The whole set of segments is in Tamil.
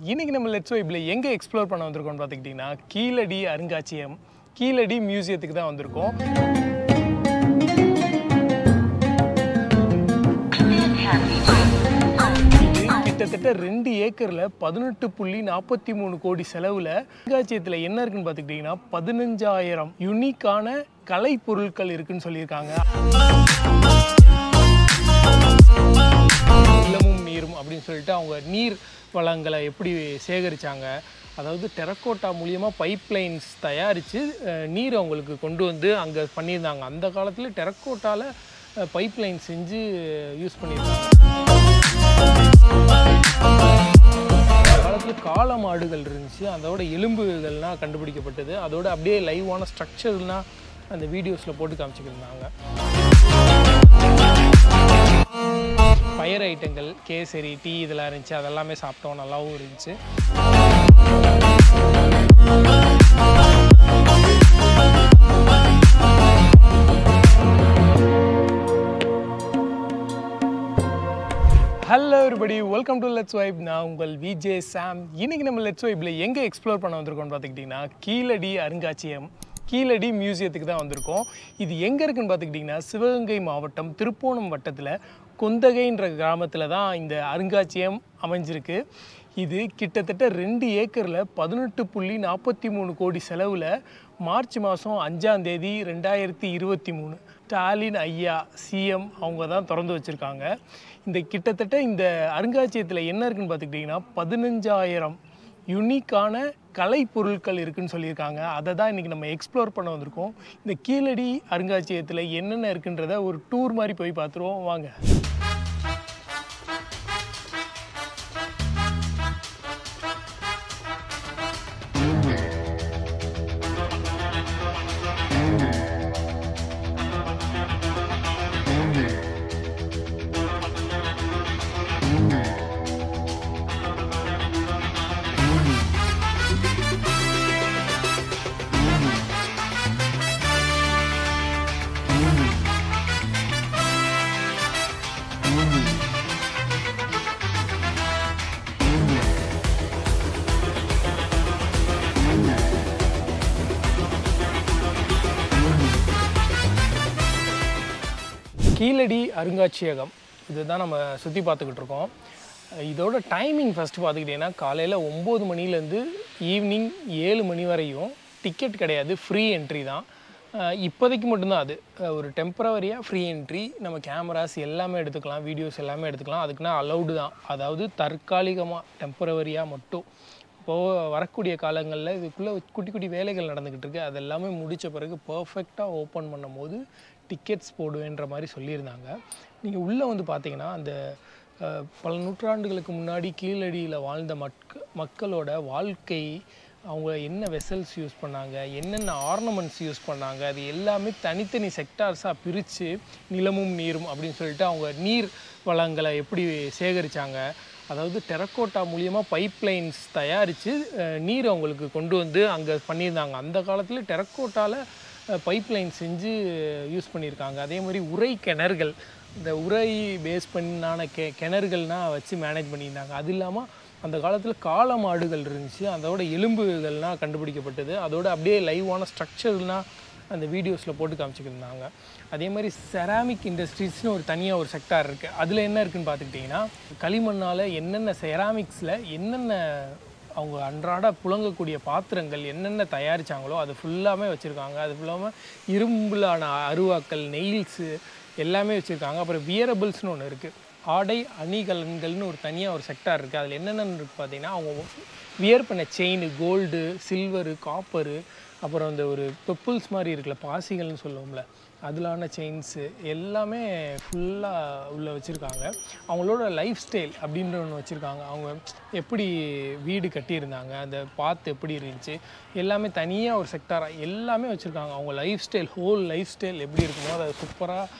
இன்னைக்கு நம்ம லெட்ஸ் வைப்பில் எங்கே எக்ஸ்ப்ளோர் பண்ண வந்திருக்கோம்னு பார்த்துக்கிட்டிங்கன்னா கீழடி அருங்காட்சியகம் கீழடி மியூசியத்துக்கு தான் வந்திருக்கோம் இது கிட்டத்தட்ட ரெண்டு ஏக்கரில் பதினெட்டு புள்ளி நாற்பத்தி மூணு கோடி செலவில் அருங்காட்சியகத்தில் என்ன இருக்குன்னு பார்த்துக்கிட்டிங்கன்னா பதினஞ்சாயிரம் யுனிக்கான கலை பொருட்கள் இருக்குன்னு சொல்லியிருக்காங்க நிலமும் நீரும் அப்படின்னு சொல்லிட்டு அவங்க நீர் வளங்களை எப்படி சேகரித்தாங்க அதாவது டெரக்கோட்டா மூலியமாக பைப் லைன்ஸ் தயாரித்து நீர் அவங்களுக்கு கொண்டு வந்து அங்கே பண்ணியிருந்தாங்க அந்த காலத்தில் டெரக்கோட்டாவில் பைப் லைன் செஞ்சு யூஸ் பண்ணியிருந்தாங்க அந்த காலத்தில் காளை மாடுகள் இருந்துச்சு அதோட எலும்புகள்லாம் கண்டுபிடிக்கப்பட்டது அதோட அப்படியே லைவான ஸ்ட்ரக்சர்லாம் அந்த வீடியோஸில் போட்டு காமிச்சிக்கிருந்தாங்க பயர் ஐட்டங்கள் கேசரி டீ இதெல்லாம் இருந்துச்சு அதெல்லாமே சாப்பிட்டோம் நல்லாவும் இருந்துச்சு hello everybody welcome to let's vibe நான் உங்கள் விஜே சாம் இன்னைக்கு நம்ம லெட்ஸ் வைப்பில் எங்கே எக்ஸ்ப்ளோர் பண்ண வந்திருக்கோம்னு பார்த்துக்கிட்டிங்கன்னா கீழடி அருங்காட்சியகம் கீழடி மியூசியத்துக்கு தான் வந்திருக்கோம் இது எங்கே இருக்குன்னு பார்த்துக்கிட்டிங்கன்னா சிவகங்கை மாவட்டம் திருப்போணம் வட்டத்தில் கொந்தகைன்ற கிராமத்தில் தான் இந்த அருங்காட்சியகம் அமைஞ்சிருக்கு இது கிட்டத்தட்ட ரெண்டு ஏக்கரில் பதினெட்டு புள்ளி நாற்பத்தி மூணு கோடி செலவில் மார்ச் மாதம் அஞ்சாம் தேதி ரெண்டாயிரத்தி இருபத்தி மூணு ஸ்டாலின் ஐயா சிஎம் அவங்க தான் திறந்து வச்சுருக்காங்க இந்த கிட்டத்தட்ட இந்த அருங்காட்சியகத்தில் என்ன இருக்குன்னு பார்த்துக்கிட்டிங்கன்னா பதினஞ்சாயிரம் யுனிக்கான கலை பொருட்கள் இருக்குன்னு சொல்லியிருக்காங்க அதை தான் இன்றைக்கி நம்ம எக்ஸ்ப்ளோர் பண்ண வந்திருக்கோம் இந்த கீழடி அருங்காட்சியகத்தில் என்னென்ன இருக்குன்றத ஒரு டூர் மாதிரி போய் பார்த்துருவோம் வாங்க கீழடி அருங்காட்சியகம் இதுதான் நம்ம சுற்றி பார்த்துக்கிட்டு இருக்கோம் இதோட டைமிங் ஃபஸ்ட்டு பார்த்துக்கிட்டிங்கன்னா காலையில் ஒம்பது மணிலேருந்து ஈவினிங் ஏழு மணி வரையும் டிக்கெட் கிடையாது ஃப்ரீ என்ட்ரி தான் அஹ் இப்போதைக்கு மட்டும்தான் அது அஹ் ஒரு டெம்பரவரியாக ஃப்ரீ என்ட்ரி நம்ம கேமராஸ் எல்லாமே எடுத்துக்கலாம் வீடியோஸ் எல்லாமே எடுத்துக்கலாம் அதுக்குன்னா அலௌடு தான் அதாவது தற்காலிகமாக டெம்பரவரியாக மட்டும் இப்போது வரக்கூடிய காலங்களில் இதுக்குள்ளே குட்டி குட்டி வேலைகள் நடந்துக்கிட்டு இருக்கு அது எல்லாமே முடித்த பிறகு பர்ஃபெக்டாக ஓப்பன் பண்ணும்போது டிக்கெட்ஸ் போடுவேன்ற மாதிரி சொல்லியிருந்தாங்க நீங்கள் உள்ளே வந்து பார்த்தீங்கன்னா அந்த அஹ், பல நூற்றாண்டுகளுக்கு முன்னாடி கீழடியில் வாழ்ந்த மட்க மக்களோட வாழ்க்கை அவங்க என்ன வெசல்ஸ் யூஸ் பண்ணாங்க என்னென்ன ஆர்னமெண்ட்ஸ் யூஸ் பண்ணாங்க அது எல்லாமே தனித்தனி செக்டார்ஸாக பிரித்து நிலமும் நீரும் அப்படின்னு சொல்லிட்டு அவங்க நீர் வளங்களை எப்படி சேகரித்தாங்க அதாவது டெரக்கோட்டா மூலியமாக பைப் லைன்ஸ் தயாரித்து நீர் அவங்களுக்கு கொண்டு வந்து அங்கே பண்ணியிருந்தாங்க அந்த காலத்தில் டெரக்கோட்டாவில் பைப் லைன் செஞ்சு யூஸ் பண்ணியிருக்காங்க அதே மாதிரி உரை கிணறுகள் இந்த உரை பேஸ் பண்ணான கெ கிணறுகள்னால் வச்சு மேனேஜ் பண்ணியிருந்தாங்க அது இல்லாமல் அந்த காலத்தில் காளை மாடுகள் இருந்துச்சு அதோட எலும்புகள்லாம் கண்டுபிடிக்கப்பட்டது அதோட அப்படியே லைவான ஸ்ட்ரக்சர்லாம் அந்த வீடியோஸில் போட்டு காமிச்சிக்கிருந்தாங்க அதே மாதிரி செராமிக் இண்டஸ்ட்ரீஸ்னு ஒரு தனியாக ஒரு செக்டார் இருக்குது அதில் என்ன இருக்குன்னு பார்த்துக்கிட்டிங்கன்னா களிமண்ணால் என்னென்ன செராமிக்ஸில் என்னென்ன அவங்க அன்றாட புழங்கக்கூடிய பாத்திரங்கள் என்னென்ன தயாரித்தாங்களோ அது ஃபுல்லாமே வச்சுருக்காங்க அது ஃபுல்லாமல் இரும்புலான அருவாக்கள் நெயில்ஸு எல்லாமே வச்சுருக்காங்க அப்புறம் வியரபிள்ஸ்னு ஒன்று இருக்குது ஆடை அணிகலன்கள்னு ஒரு தனியாக ஒரு செக்டார் இருக்குது அதில் என்னென்னு இருக்கு பார்த்தீங்கன்னா அவங்க வியர் பண்ண செயின் கோல்டு சில்வரு காப்பரு அப்புறம் அந்த ஒரு பெப்புல்ஸ் மாதிரி இருக்குல்ல பாசிகள்னு சொல்லுவோம்ல அதிலான செயின்ஸு எல்லாமே ஃபுல்லாக உள்ளே வச்சுருக்காங்க அவங்களோட லைஃப் ஸ்டைல் அப்படின்ற ஒன்று வச்சுருக்காங்க அவங்க எப்படி வீடு கட்டியிருந்தாங்க அந்த பாத்து எப்படி இருந்துச்சு எல்லாமே தனியாக ஒரு செக்டாராக எல்லாமே வச்சுருக்காங்க அவங்க lifestyle whole lifestyle எப்படி இருக்குமோ அதை சூப்பராக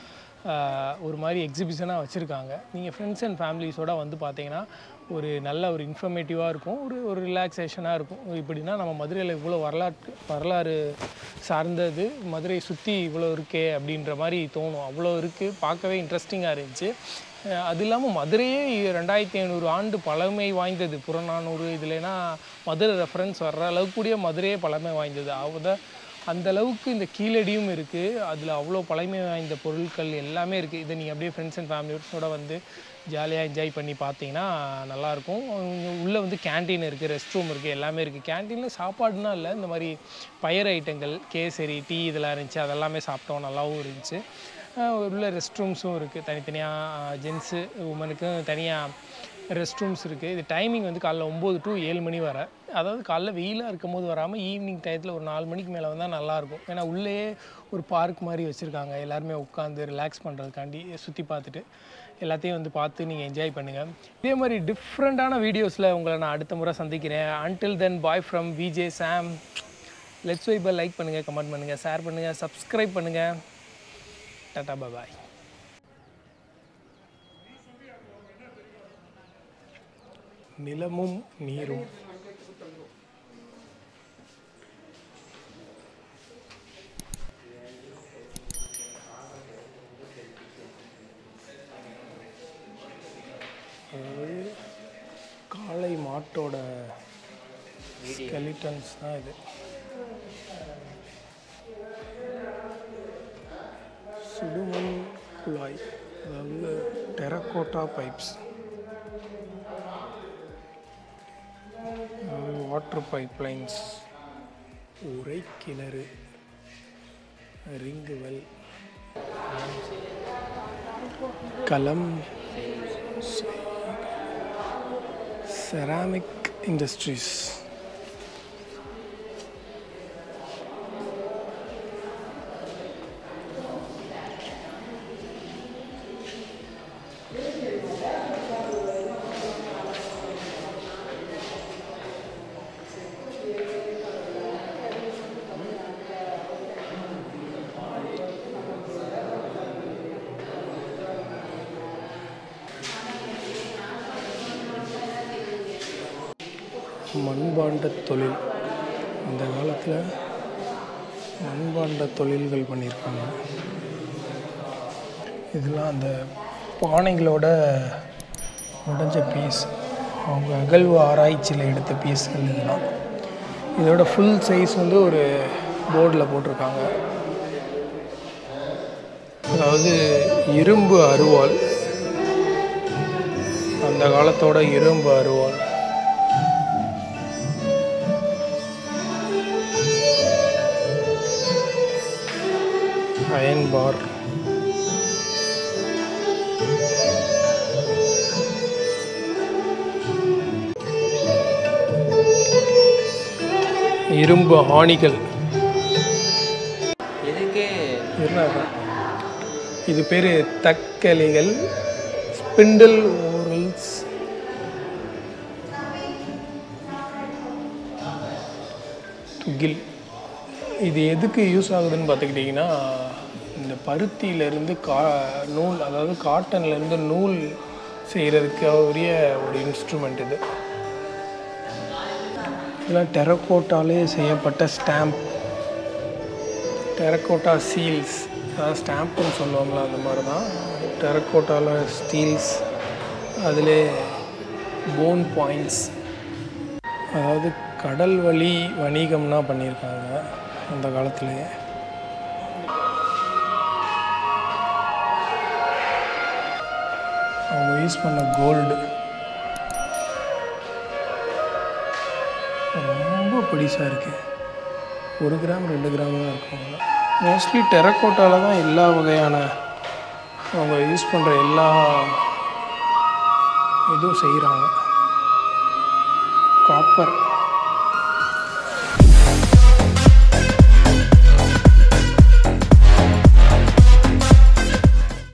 ஒரு மாதிரி எக்ஸிபிஷனாக வச்சுருக்காங்க நீங்கள் ஃப்ரெண்ட்ஸ் அண்ட் ஃபேமிலிஸோட வந்து பார்த்தீங்கன்னா ஒரு நல்ல ஒரு இன்ஃபர்மேட்டிவாக இருக்கும் ஒரு ஒரு ரிலாக்ஸேஷனாக இருக்கும் இப்படின்னா நம்ம மதுரையில் இவ்வளோ வரலாற்று வரலாறு சார்ந்தது மதுரையை சுற்றி இவ்வளோ இருக்கே அப்படின்ற மாதிரி தோணும் அவ்வளோ இருக்குது பார்க்கவே இன்ட்ரெஸ்டிங்காக இருந்துச்சு அஹ் அது இல்லாமல் மதுரையே ரெண்டாயிரத்தி ஐநூறு ஆண்டு பழமை வாய்ந்தது புறநானூறு இதுலனா மதுரை ரெஃபரன்ஸ் வர்ற அளவுக்கு கூடிய மதுரையே பழமை வாய்ந்தது அவத அந்த அளவுக்கு இந்த கீழடியும் இருக்குது அதில் அவ்வளோ பழமை வாய்ந்த பொருட்கள் எல்லாமே இருக்குது இதை நீங்கள் அப்படியே ஃப்ரெண்ட்ஸ் அண்ட் ஃபேமிலியோட வந்து ஜாலியாக என்ஜாய் பண்ணி பார்த்தீங்கன்னா நல்லாயிருக்கும் உள்ளே வந்து கேண்டீன் இருக்குது ரெஸ்ட் ரூம் இருக்குது எல்லாமே இருக்குது கேண்டீனில் சாப்பாடுனா இல்லை இந்த மாதிரி பயறு ஐட்டங்கள் கேசரி டீ இதெல்லாம் இருந்துச்சு அதெல்லாமே சாப்பிட்டோம் நல்லாவும் இருந்துச்சு அஹ் உள்ள ரெஸ்ட் ரூம்ஸும் இருக்குது தனித்தனியாக ஜென்ஸு உமனுக்கும் தனியாக ரெஸ்ட் ரூம்ஸ் இருக்குது இது டைமிங் வந்து காலைல ஒம்பது டு ஏழு மணி வரை அதாவது காலைல வெயிலாக இருக்கும் போது வராமல் ஈவினிங் டயத்தில் ஒரு நாலு மணிக்கு மேலே வந்தால் நல்லாயிருக்கும் ஏன்னா உள்ளேயே ஒரு பார்க் மாதிரி வச்சுருக்காங்க எல்லாருமே உட்காந்து ரிலாக்ஸ் பண்ணுறதுக்காண்டி சுற்றி பார்த்துட்டு எல்லாத்தையும் வந்து பார்த்து நீங்கள் என்ஜாய் பண்ணுங்கள் இதே மாதிரி டிஃப்ரெண்ட்டான வீடியோஸில் உங்களை நான் அடுத்த முறை சந்திக்கிறேன் until then bye from VJ Sam let's வைப்பை லைக் பண்ணுங்கள் கமெண்ட் பண்ணுங்கள் ஷேர் பண்ணுங்கள் சப்ஸ்கிரைப் பண்ணுங்கள் டாட்டா பாய் நிலமும் நீரும் அதாவது காளை மாட்டோட ஸ்கெலிட்டன்ஸ் தான் இது சுடுமண் குழாய் அதாவது டெரக்கோட்டா பைப்ஸ் வாட்டர் பைப்லைன்ஸ் உரை கிணறு ரிங்கு வெல் களம் செராமிக் இண்டஸ்ட்ரீஸ் மண்பாண்ட தொழில் அந்த காலத்தில் மண்பாண்ட தொழில்கள் பண்ணியிருக்காங்க இதெல்லாம் அந்த பானைகளோட உடைஞ்ச பீஸ் அவங்க அகழ்வு ஆராய்ச்சியில் எடுத்த பீஸ்கள் இதெல்லாம் இதோட ஃபுல் சைஸ் வந்து ஒரு போர்டில் போட்டிருக்காங்க அதாவது இரும்பு அருவாள் அந்த காலத்தோட இரும்பு அருவாள் அயன் பார் இரும்பு ஆணிகள் எதுக்கு என்னது இது பேர் தக்கலிகள் ஸ்பிண்டில் ஓரல்ஸ் துகில் இது எதுக்கு யூஸ் ஆகுதுன்னு பார்த்துக்கிட்டிங்கன்னா இந்த பருத்தியிலேருந்து கா நூல் அதாவது காட்டன்லேருந்து நூல் செய்கிறதுக்கு உரிய ஒரு இன்ஸ்ட்ருமெண்ட் இது இதெல்லாம் டெரக்கோட்டாலே செய்யப்பட்ட ஸ்டாம்ப் டெரக்கோட்டா சீல்ஸ் அதாவது ஸ்டாம்ப்புன்னு சொல்லுவாங்களா அந்த மாதிரி தான் டெரக்கோட்டாவில் ஸ்டீல்ஸ் அதிலே போன் பாயிண்ட்ஸ் அதாவது கடல் வழி வணிகம்னா பண்ணியிருக்காங்க அந்த காலத்துலேயே அவங்க யூஸ் பண்ண கோல்டு ரொம்ப பெடிசாக இருக்குது ஒரு கிராம் ரெண்டு கிராம் தான் இருக்கும் மோஸ்ட்லி டெரக்கோட்டாவில் தான் எல்லா வகையான அவங்க யூஸ் பண்ணுற எல்லா இதுவும் செய்கிறாங்க காப்பர்